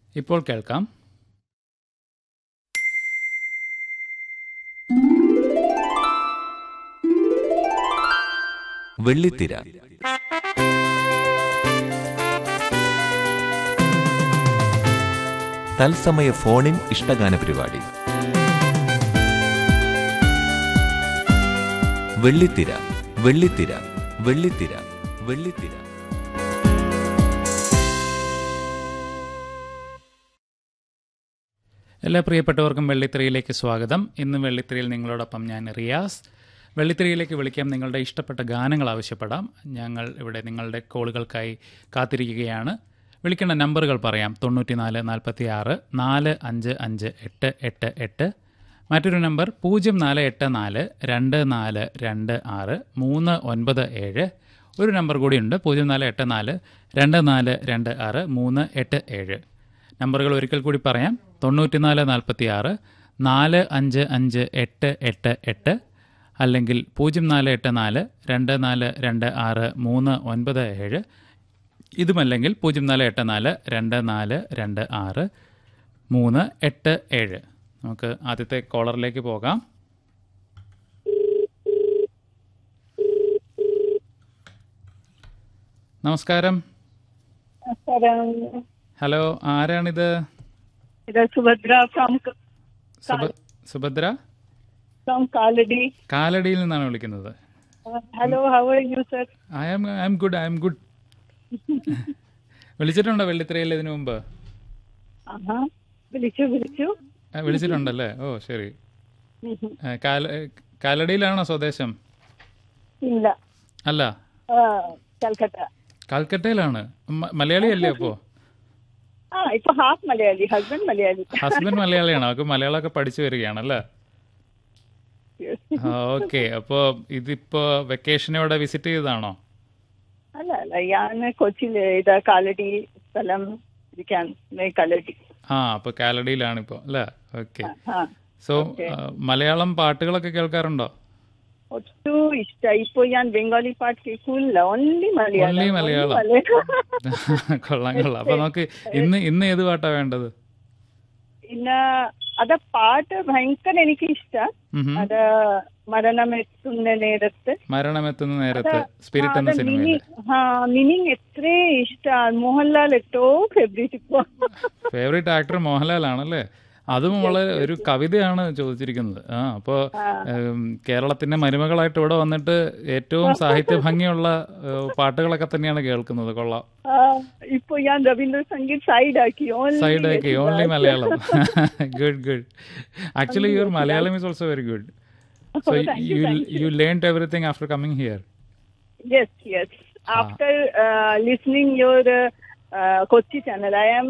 ഇപ്പോൾ കേൾക്കാം വെള്ളിത്തിര തത്സമയ ഫോണിൻ ഇഷ്ടഗാന പരിപാടി വെള്ളിത്തിര വെള്ളിത്തിര വെള്ളിത്തിര വെള്ളിത്തിര എല്ലാ പ്രിയപ്പെട്ടവർക്കും വെള്ളിത്തിരയിലേക്ക് സ്വാഗതം ഇന്ന് വെള്ളിത്തിരയിൽ നിങ്ങളോടൊപ്പം ഞാൻ റിയാസ് വെള്ളിത്തിരയിലേക്ക് വിളിക്കാം നിങ്ങളുടെ ഇഷ്ടപ്പെട്ട ഗാനങ്ങൾ ആവശ്യപ്പെടാം ഞങ്ങൾ ഇവിടെ നിങ്ങളുടെ കോളുകൾക്കായി കാത്തിരിക്കുകയാണ് വിളിക്കേണ്ട നമ്പറുകൾ പറയാം തൊണ്ണൂറ്റിനാല് നാൽപ്പത്തി ആറ് നാല് അഞ്ച് അഞ്ച് എട്ട് എട്ട് എട്ട് മറ്റൊരു നമ്പർ പൂജ്യം നാല് എട്ട് നാല് രണ്ട് നാല് രണ്ട് ആറ് മൂന്ന് ഒൻപത് ഏഴ് ഒരു നമ്പർ കൂടിയുണ്ട് പൂജ്യം നാല് എട്ട് നാല് രണ്ട് നാല് രണ്ട് ആറ് മൂന്ന് എട്ട് ഏഴ് നമ്പറുകൾ ഒരിക്കൽ കൂടി പറയാം തൊണ്ണൂറ്റിനാല് നാൽപ്പത്തി ആറ് നാല് അഞ്ച് അഞ്ച് എട്ട് എട്ട് എട്ട് അല്ലെങ്കിൽ പൂജ്യം നാല് എട്ട് നാല് രണ്ട് നാല് രണ്ട് ആറ് മൂന്ന് ഒൻപത് ഏഴ് ഇതുമല്ലെങ്കിൽ പൂജ്യം നാല് എട്ട് നാല് രണ്ട് നാല് രണ്ട് ആറ് മൂന്ന് എട്ട് ഏഴ് നമുക്ക് ആദ്യത്തെ കോളറിലേക്ക് പോകാം നമസ്കാരം നമസ്കാരം ഹലോ ആരാണിത് ഇത് സുഭദ്ര ഫ്രം സുഭ- സുഭദ്ര ഫ്രം കാലടി കാലടിയിൽ നിന്നാണ് വിളിക്കുന്നത് hello how are you sir I am I'm good I'm good വിളിച്ചിട്ടുണ്ടോ വെള്ളിത്തിരയിൽ ഇതിനു മുമ്പ് ആഹാ വിളിച്ചു വിളിച്ചു ആ, വിളിച്ചിട്ടുണ്ടല്ലേ ഓ ശരി ആ, കാല- കാലടിയിലാണോ സ്വദേശം ഇല്ല അല്ല ആ, കൽക്കട്ട കൽക്കട്ടയിലാണ് മ- മലയാളിയല്ലേ അപ്പോ ആ ഇപ്പൊ half Malayali husband Malayali husband മലയാളിയാണോ അവർക്ക് മലയാളമൊക്കെ പഠിച്ചു വരികയാണല്ലേ ഓക്കെ അപ്പോ ഇതിപ്പോ വെക്കേഷനോടെ വിസിറ്റ് ചെയ്തതാണോ അല്ല അല്ല ഞാൻ കൊച്ചിയില് ഇത് കാലടി സ്ഥലം ഇരിക്കാൻ കാലടി ആ അപ്പൊ കാലടിയിലാണ് ഇപ്പോ അല്ലേ ഓക്കെ ആ സോ മലയാളം പാട്ടുകളൊക്കെ കേൾക്കാറുണ്ടോ ഒട്ടും ഇഷ്ട ഇപ്പൊ ഞാൻ ബംഗാളി പാട്ട് കേൾക്കൂല only Malayalam Only only Malayalam. Malayalam. കൊള്ളാം കൊള്ളാം അപ്പൊ നമുക്ക് ഇന്ന് ഇന്ന് ഏത് പാട്ടാ വേണ്ടത് പിന്നെ അത് പാട്ട് ഭയങ്കര എനിക്ക് ഇഷ്ട ഉം ഹും. അത് മരണമെത്തുന്ന നേരത്ത് മരണമെത്തുന്ന നേരത്ത് സ്പിരിറ്റ് എന്ന സിനിമയില് മീനിങ് എത്ര ഇഷ്ട മോഹൻലാൽ ഏറ്റവും ഫേവറേറ്റ് ഇപ്പൊ ഫേവറേറ്റ് ആക്ടർ മോഹൻലാൽ ആണല്ലേ അതും വളരെ ഒരു കവിതയാണ് ചോദിച്ചിരിക്കുന്നത് ആ അപ്പോ ഉം, കേരളത്തിന്റെ മരുമകളായിട്ട് ഇവിടെ വന്നിട്ട് ഏറ്റവും സാഹിത്യ ഭംഗിയുള്ള ഏഹ്, പാട്ടുകളൊക്കെ തന്നെയാണ് കേൾക്കുന്നത് കൊള്ളാം ആ, ഇപ്പൊ ഞാൻ രവീന്ദ്ര സംഗീത് സൈഡ് ആക്കി ഓൺലി സൈഡ് ആക്കി only Malayalam good good actually your Malayalam is also very good so you you learn everything after coming here yes yes after listening your Kochi channel I am